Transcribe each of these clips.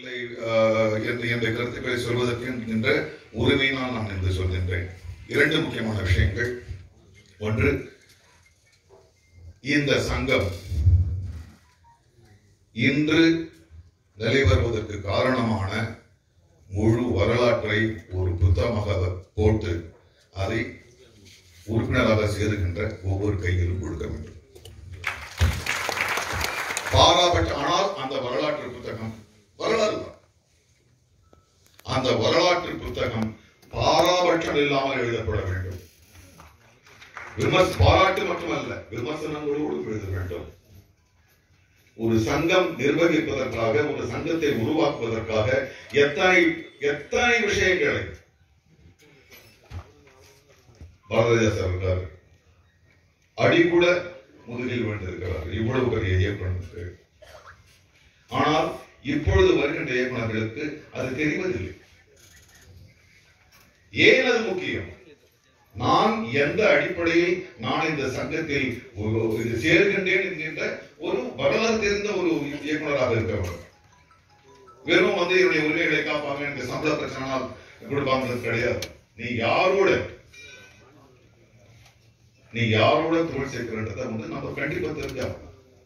இல்லை ஆஹ், என்று என்ற கருத்துக்களை சொல்வதற்கு என்கின்ற உரிமையினால் நான் என்று சொல்கின்றேன் இரண்டு முக்கியமான விஷயங்கள் ஒன்று இந்த சங்கம் இன்று நிலை வருவதற்கு காரணமான முழு வரலாற்றை ஒரு புத்தகமாக போட்டு அதை உறுப்பினராக சேருகின்ற ஒவ்வொரு கையிலும் கொடுக்க வேண்டும் பாராபட்ச ஆனால் அந்த வரலாற்று புத்தகம் வரலாறு தான். அந்த வரலாற்று புத்தகம் பாராபட்சம் இல்லாமல் எழுதப்பட வேண்டும் விமர்ச பாராட்டு மட்டுமல்ல விமர்சனங்களோடு எழுத வேண்டும் ஒரு சங்கம் நிர்வகிப்பதற்காக ஒரு சங்கத்தை உருவாக்குவதற்காக எத்தனை எத்தனை விஷயங்களை பாரதிதாசன் இருக்கார் அடிகூட முதுகில் விழுந்திருக்கிறார் இவ்வளவு பெரிய இயக்குனருக்கு ஆனால் இப்பொழுது வருகின்ற இயக்குனர்களுக்கு அது தெரிவதில்லை ஏன் அது முக்கியம் நான் எந்த அடிப்படையில் நான் இந்த சங்கத்தில் ஒரு- இது சேர்கின்றேன் என்கின்ற ஒரு வரலாறு தெரிந்த ஒரு இயக்குனராக இருக்கவர் வெறும் வந்து என்னுடைய உரிமைகளை காப்பாங்க எனக்கு சம்பள பிரச்சனைனால் கொடுப்பாங்கிறது கிடையாது நீ யாரோட நீ யாரோட தொழில் சேர்க்கிறன்றதை வந்து நம்ம கண்டிப்பா தெரிஞ்சாகணும்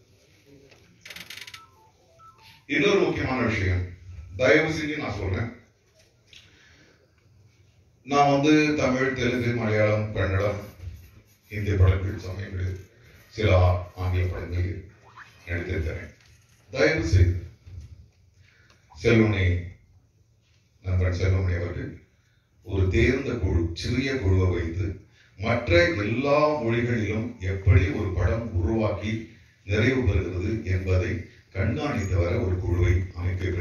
இன்னொரு முக்கியமான விஷயம் தயவு செஞ்சு நான் சொல்றேன் நான் வந்து தமிழ் தெலுங்கு மலையாளம் கன்னடம் இந்திய படங்கள் சமயங்கள் சில ஆ- ஆங்கில படங்கள் நடித்திருக்கிறேன் தயவு செய்து செல்வனை நண்பன் செல்வமணி அவர்கள் ஒரு தேர்ந்த குழு சிறிய குழுவை வைத்து மற்ற எல்லா மொழிகளிலும் எப்படி ஒரு படம் உருவாக்கி நிறைவு பெறுகிறது என்பதை கண்காணித்து வர ஒரு குழுவை அமைக்க